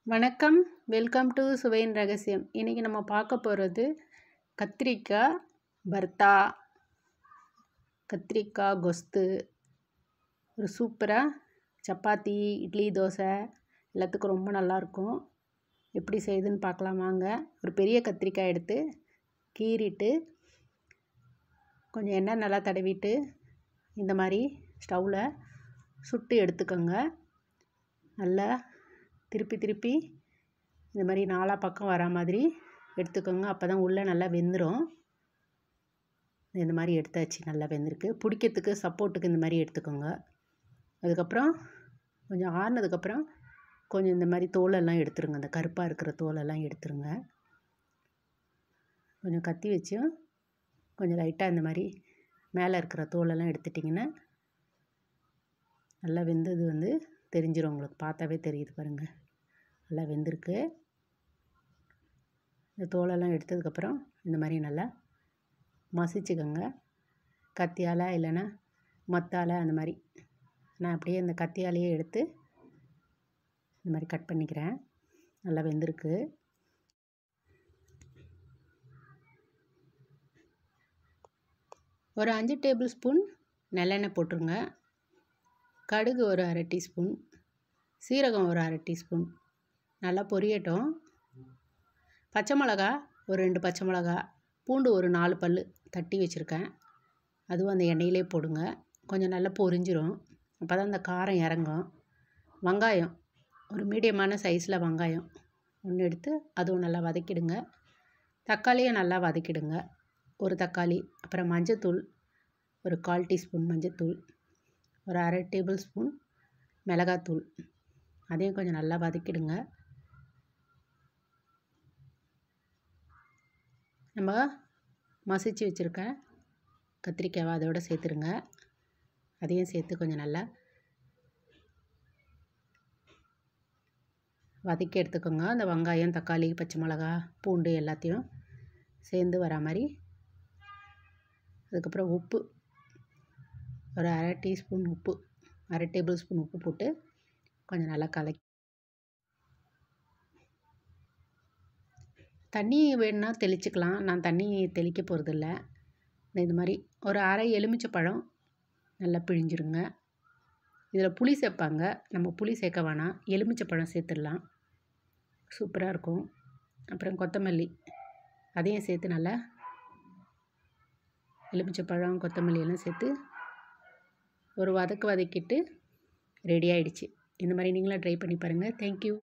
வணக்கம் welcome to சுவையின் ரகசியம் இன்றைக்கி நம்ம பார்க்க போகிறது கத்திரிக்காய் பர்த்தா கத்திரிக்காய் கொஸ்து ஒரு சூப்பராக சப்பாத்தி இட்லி தோசை எல்லாத்துக்கும் ரொம்ப நல்லாயிருக்கும் எப்படி செய்யுதுன்னு பார்க்கலாம் வாங்க ஒரு பெரிய கத்திரிக்காய் எடுத்து கீறிட்டு கொஞ்சம் எண்ணெய் நல்லா தடவிட்டு இந்த மாதிரி ஸ்டவ்வில் சுட்டு எடுத்துக்கோங்க நல்லா திருப்பி திருப்பி இந்த மாதிரி நாலா பக்கம் வரா மாதிரி எடுத்துக்கோங்க அப்போ தான் உள்ளே நல்லா வெந்துடும் இந்த மாதிரி எடுத்தாச்சு நல்லா வெந்திருக்கு பிடிக்கிறதுக்கு சப்போர்ட்டுக்கு இந்த மாதிரி எடுத்துக்கோங்க அதுக்கப்புறம் கொஞ்சம் ஆறுனதுக்கப்புறம் கொஞ்சம் இந்த மாதிரி தோலெல்லாம் எடுத்துருங்க அந்த கருப்பாக இருக்கிற தோலெல்லாம் எடுத்துருங்க கொஞ்சம் கத்தி வச்சும் கொஞ்சம் லைட்டாக இந்த மாதிரி மேலே இருக்கிற தோலெல்லாம் எடுத்துட்டிங்கன்னா நல்லா வெந்தது வந்து தெரிஞ்சிடும் உங்களுக்கு பார்த்தாவே தெரியுது பாருங்கள் நல்லா வெந்திருக்கு இந்த தோலெல்லாம் எடுத்ததுக்கப்புறம் இந்த மாதிரி நல்லா மசிச்சுக்கோங்க கத்தியால் இல்லைன்னா மத்தால் அந்த மாதிரி நான் அப்படியே இந்த கத்தியாலேயே எடுத்து இந்த மாதிரி கட் பண்ணிக்கிறேன் நல்லா வெந்திருக்கு ஒரு அஞ்சு டேபிள் ஸ்பூன் நல்லெண்ணெய் போட்டுருங்க கடுகு ஒரு அரை டீஸ்பூன் சீரகம் ஒரு அரை டீஸ்பூன் நல்லா பொரியட்டும் பச்சை மிளகா ஒரு ரெண்டு பச்சை மிளகா பூண்டு ஒரு நாலு பல் தட்டி வச்சுருக்கேன் அதுவும் அந்த எண்ணெயிலே போடுங்க கொஞ்சம் நல்லா பொரிஞ்சிரும் அப்போ தான் அந்த காரம் இறங்கும் வெங்காயம் ஒரு மீடியமான சைஸில் வெங்காயம் ஒன்று எடுத்து அதுவும் நல்லா வதக்கிடுங்க தக்காளியை நல்லா வதக்கிடுங்க ஒரு தக்காளி அப்புறம் மஞ்சத்தூள் ஒரு கால் டீஸ்பூன் மஞ்சத்தூள் ஒரு அரை டேபிள் ஸ்பூன் மிளகாத்தூள் அதையும் கொஞ்சம் நல்லா வதக்கிடுங்க நம்ம மசிச்சு வச்சுருக்க கத்திரிக்காவை அதோடு சேர்த்துருங்க அதையும் சேர்த்து கொஞ்சம் நல்லா வதக்கி எடுத்துக்கோங்க அந்த வெங்காயம் தக்காளி பச்சை மிளகா பூண்டு எல்லாத்தையும் சேர்ந்து வரா மாதிரி அதுக்கப்புறம் உப்பு ஒரு அரை டீஸ்பூன் உப்பு அரை டேபிள் ஸ்பூன் உப்பு போட்டு கொஞ்சம் நல்லா கலக்கி தண்ணி வேணுன்னா தெளிச்சுக்கலாம் நான் தண்ணி தெளிக்க போகிறதில்ல இந்த மாதிரி ஒரு அரை எலுமிச்சை பழம் நல்லா பிழிஞ்சிருங்க இதில் புளி சேர்ப்பாங்க நம்ம புளி சேர்க்க வேணாம் எலுமிச்சை பழம் சேர்த்துடலாம் சூப்பராக இருக்கும் அப்புறம் கொத்தமல்லி அதையும் சேர்த்து நல்லா எலுமிச்சை பழம் கொத்தமல்லி எல்லாம் சேர்த்து ஒரு வதக்கு வதக்கிட்டு ரெடி ஆகிடுச்சு இந்த மாதிரி நீங்களும் ட்ரை பண்ணி பாருங்கள் தேங்க்யூ